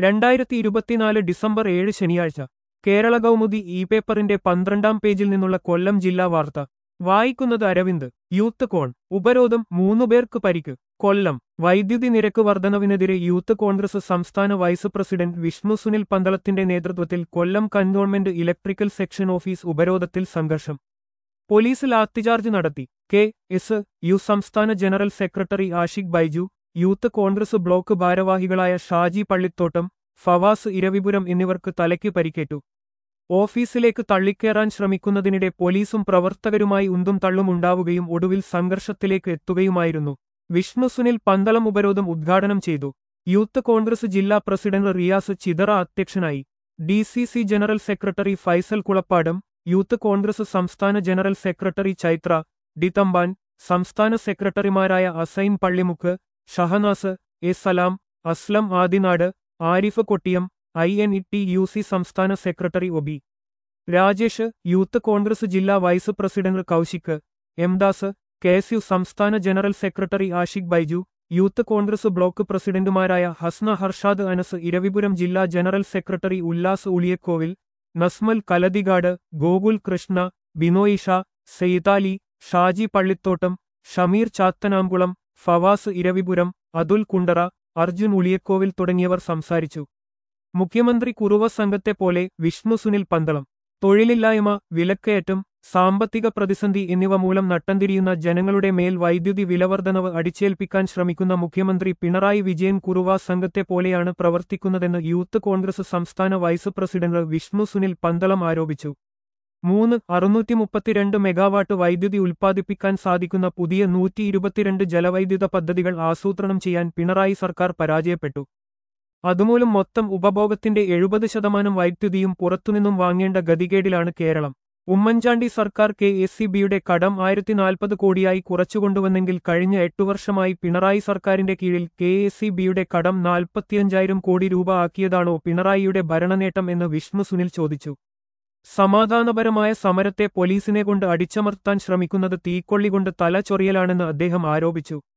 രണ്ടായിരത്തി ഇരുപത്തിനാല് ഡിസംബർ ഏഴ് ശനിയാഴ്ച കേരള കൗമുദി ഇ പേപ്പറിന്റെ പന്ത്രണ്ടാം പേജിൽ നിന്നുള്ള കൊല്ലം ജില്ലാ വാർത്ത വായിക്കുന്നത് അരവിന്ദ് യൂത്ത് കോൺ ഉപരോധം മൂന്നുപേർക്ക് പരിക്ക് കൊല്ലം വൈദ്യുതി നിരക്ക് വർധനവിനെതിരെ യൂത്ത് കോൺഗ്രസ് സംസ്ഥാന വൈസ് പ്രസിഡന്റ് വിഷ്ണു സുനിൽ പന്തളത്തിന്റെ നേതൃത്വത്തിൽ Kollam cantonment electrical section office ഉപരോധത്തിൽ സംഘർഷം പോലീസ് ലാത്തിചാർജ് നടത്തി കെ എസ് യു സംസ്ഥാന general secretary Ashiq Baiju Youth Congress block ഭാരവാഹികളായ ഷാജി പള്ളിത്തോട്ടം ഫവാസ് ഇരവിപുരം എന്നിവർക്ക് തലയ്ക്ക് പരിക്കേറ്റു ഓഫീസിലേക്ക് തള്ളിക്കേറാൻ ശ്രമിക്കുന്നതിനിടെ പോലീസും പ്രവർത്തകരുമായി ഉന്തും തള്ളും ഉണ്ടാവുകയും ഒടുവിൽ സംഘർഷത്തിലേക്ക് എത്തുകയുമായിരുന്നു വിഷ്ണു സുനിൽ പന്തളം ഉപരോധം ഉദ്ഘാടനം ചെയ്തു യൂത്ത് കോൺഗ്രസ് ജില്ലാ പ്രസിഡന്റ് റിയാസ് ചിതറ അധ്യക്ഷനായി D C C general secretary Faisal Kulappadam Youth Congress സംസ്ഥാന general secretary Chaithra D Thampan സംസ്ഥാന സെക്രട്ടറിമാരായ Asain Pallimukku Shahanas A Salam Aslam Adinad Arif Kottiyam I N T U C സി സംസ്ഥാന secretary OB Rajesh Youth Congress ജില്ലാ vice president Kaushik M Das K S U സംസ്ഥാന general secretary Ashiq Baiju Youth Congress block പ്രസിഡന്റുമാരായ ഹസ്ന ഹർഷാദ് അനസ് ഇരവിപുരം ജില്ലാ ജനറൽ സെക്രട്ടറി ഉല്ലാസ് ഉളിയക്കോവിൽ നസ്മൽ കലതികാട് ഗോകുൽ കൃഷ്ണ ബിനോയ് ഷാ സെയ്താലി ഷാജി പള്ളിത്തോട്ടം ഷമീർ ചാത്തനാംകുളം ഫവാസ് ഇരവിപുരം അതുൽ കുണ്ടറ അർജുൻ ഉളിയക്കോവിൽ തുടങ്ങിയവർ സംസാരിച്ചു മുഖ്യമന്ത്രി കുറുവ സംഘത്തെ പോലെ വിഷ്ണു സുനിൽ പന്തളം തൊഴിലില്ലായ്മ വിലക്കയറ്റം സാമ്പത്തിക പ്രതിസന്ധി എന്നിവ മൂലം നട്ടംതിരിയുന്ന ജനങ്ങളുടെ മേൽ വൈദ്യുതി വിലവർദ്ധനവ് അടിച്ചേൽപ്പിക്കാൻ ശ്രമിക്കുന്ന മുഖ്യമന്ത്രി പിണറായി വിജയൻ കുറുവ സംഘത്തെ പോലെയാണ് പ്രവർത്തിക്കുന്നതെന്ന് യൂത്ത് കോൺഗ്രസ് സംസ്ഥാന വൈസ് പ്രസിഡന്റ് വിഷ്ണു സുനിൽ പന്തളം ആരോപിച്ചു മൂന്ന് അറുന്നൂറ്റി മുപ്പത്തിരണ്ട് മെഗാവാട്ട് വൈദ്യുതി ഉൽപ്പാദിപ്പിക്കാൻ സാധിക്കുന്ന പുതിയ നൂറ്റി ഇരുപത്തിരണ്ട് ജലവൈദ്യുത പദ്ധതികൾ ആസൂത്രണം ചെയ്യാൻ പിണറായി സർക്കാർ പരാജയപ്പെട്ടു അതുമൂലം മൊത്തം ഉപഭോഗത്തിന്റെ എഴുപത് ശതമാനം വൈദ്യുതിയും പുറത്തുനിന്നും വാങ്ങേണ്ട ഗതികേടിലാണ് കേരളം ഉമ്മൻചാണ്ടി സർക്കാർ കെ എസ് സി ബിയുടെ കടം ആയിരത്തി നാൽപ്പത് കോടിയായി കുറച്ചുകൊണ്ടുവന്നെങ്കിൽ കഴിഞ്ഞ എട്ടു വർഷമായി പിണറായി സർക്കാരിന്റെ കീഴിൽ കെ എസ് സി ബിയുടെ കടം നാൽപ്പത്തിയഞ്ചായിരം കോടി രൂപ ആക്കിയതാണോ പിണറായിയുടെ ഭരണനേട്ടം എന്ന് വിഷ്ണു സുനിൽ ചോദിച്ചു സമാധാനപരമായ സമരത്തെ പോലീസിനെ കൊണ്ട് അടിച്ചമർത്താൻ ശ്രമിക്കുന്നത് തീക്കൊള്ളികൊണ്ട് തല ചൊറിയലാണെന്ന് അദ്ദേഹം ആരോപിച്ചു